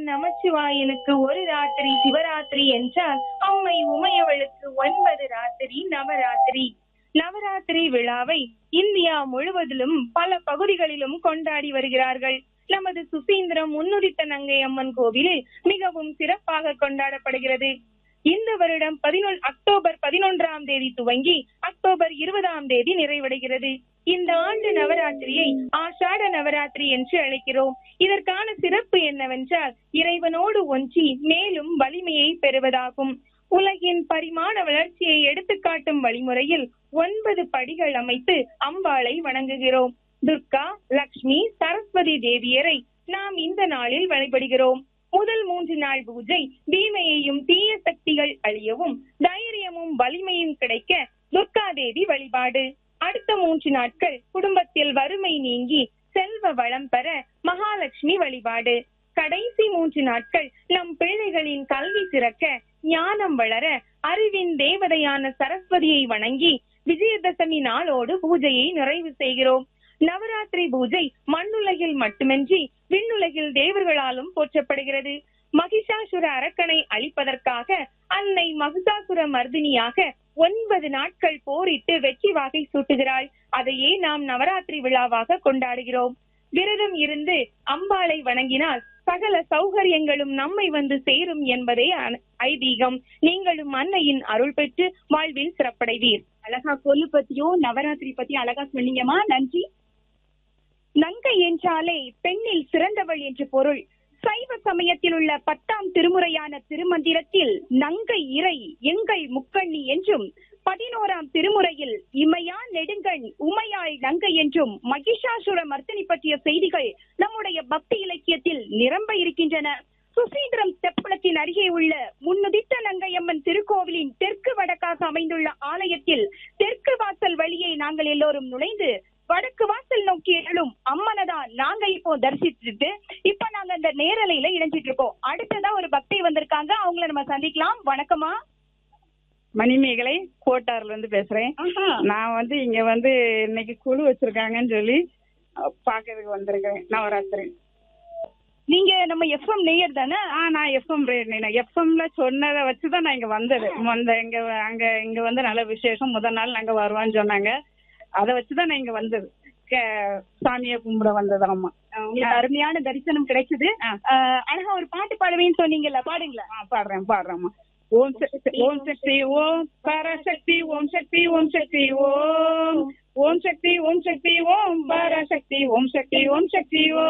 நமச்சிவாயனுக்கு ஒரு ராத்திரி சிவராத்திரி என்றால் அம்மை உமையவளுக்கு ஒன்பது ராத்திரி நவராத்திரி நவராத்திரி விழாவை இந்தியா முழுவதிலும் பல பகுதிகளிலும் கொண்டாடி வருகிறார்கள் நமது சுசீந்திரம் முன்னுதித்த நங்கை அம்மன் கோவிலில் மிகவும் சிறப்பாக கொண்டாடப்படுகிறது இந்த வருடம் பதினொன் அக்டோபர் பதினொன்றாம் தேதி துவங்கி அக்டோபர் இருபதாம் தேதி நிறைவடைகிறது இந்த ஆண்டு நவராத்திரியை ஆஷாட நவராத்திரி என்று அழைக்கிறோம் இதற்கான சிறப்பு என்னவென்றால் இறைவனோடு ஒன்றி மேலும் வலிமையை பெறுவதாகும் உலகின் பரிமாண வளர்ச்சியை எடுத்துக்காட்டும் வழிமுறையில் ஒன்பது படிகள் அமைத்து அம்பாளை வணங்குகிறோம் துர்கா லக்ஷ்மி சரஸ்வதி தேவியரை நாம் இந்த நாளில் வழிபடுகிறோம் முதல் மூன்று நாள் பூஜை தீமையையும் தீய சக்திகள் அழியவும் தைரியமும் வலிமையும் கிடைக்க துர்கா தேவி வழிபாடு அடுத்த மூன்று நாட்கள் குடும்பத்தில் வறுமை நீங்கி செல்வ வளம் பெற மகாலட்சுமி வழிபாடு கடைசி மூன்று நாட்கள் நம் பிள்ளைகளின் கல்வி சிறக்க ஞானம் வளர அறிவின் தேவதையான சரஸ்வதியை வணங்கி விஜயதசமி நாளோடு பூஜையை நிறைவு செய்கிறோம் நவராத்திரி பூஜை மண்ணுலகில் மட்டுமின்றி விண்ணுலகில் தேவர்களாலும் போற்றப்படுகிறது மகிஷாசுர அரக்கனை அழிப்பதற்காக அன்னை மகிஷாசுர மர்தினியாக ஒன்பது நாட்கள் போரிட்டு வெற்றி வாகை சூட்டுகிறாள் அதையே நாம் நவராத்திரி விழாவாக கொண்டாடுகிறோம் விரதம் இருந்து அம்பாளை வணங்கினால் சகல சௌகரியங்களும் நம்மை வந்து சேரும் என்பதே அன- ஐதீகம் நீங்களும் அன்னையின் அருள் பெற்று வாழ்வில் சிறப்படைவீர் அழகா கொல்லு பத்தியும் நவராத்திரி பத்தியும் அழகா சொன்னீங்கம்மா நன்றி நங்கை என்றாலே பெண்ணில் சிறந்தவள் என்று பொருள் சைவ சமயத்தில் உள்ள பத்தாம் திருமுறையான திருமந்திரத்தில் நங்கை இறை எங்கள் முக்கண்ணி என்றும் பதினோராம் திருமுறையில் இமையா நெடுங்கண் உமையாள் நங்கை என்றும் மகிஷாசுர மர்த்தினி பற்றிய செய்திகள் நம்முடைய பக்தி இலக்கியத்தில் நிரம்ப இருக்கின்றன சுசீந்திரம் தெப்பலத்தின் அருகே உள்ள முன்னுதித்த நங்கையம்மன் திருக்கோவிலின் தெற்கு வடக்காக அமைந்துள்ள ஆலயத்தில் தெற்கு வாசல் வழியை நாங்கள் எல்லோரும் நுழைந்து வடக்கு வாசல் நோக்கி எழும் அம்மனதான் நாங்க இப்போ தரிசிச்சுட்டு இப்ப நாங்க இந்த நேரலையில இணைஞ்சிட்டு இருக்கோம் அடுத்ததா ஒரு பக்தி வந்திருக்காங்க அவங்கள நம்ம சந்திக்கலாம் வணக்கமா மணிமேகலை கோட்டார்ல இருந்து பேசுறேன் நான் வந்து இங்க வந்து இன்னைக்கு குழு வச்சிருக்காங்கன்னு சொல்லி அஹ், பாக்குறதுக்கு வந்திருக்கேன் நவராத்திரி நீங்க நம்ம எஃப்எம் நேயர் தானே ஆ நான் எஃப்எம் எஃப்எம்ல சொன்னதை வச்சுதான் நான் இங்க வந்தது வந்த இங்க அங்க இங்க வந்து நல்ல விசேஷம் முதல் நாள் நாங்க வருவோம்னு சொன்னாங்க அதை வச்சுதான் நான் இங்க வந்தது கே- சாமியை கும்பிட வந்தது ஆமா உங்களுக்கு அருமையான தரிசனம் கிடைச்சது ஆ. அஹ், அழகா ஒரு பாட்டு பாடுவேன்னு சொன்னீங்கல்ல பாடுங்களேன் ஆ, பாடுறேன் பாடுறேம்மா ஓம் சக்தி ஓம் சக்தி ஓம் பராசக்தி ஓம் சக்தி ஓம் சக்தி ஓம் ஓம் சக்தி ஓம் சக்தி ஓம் பராசக்தி ஓம் சக்தி ஓம் சக்தி ஓம்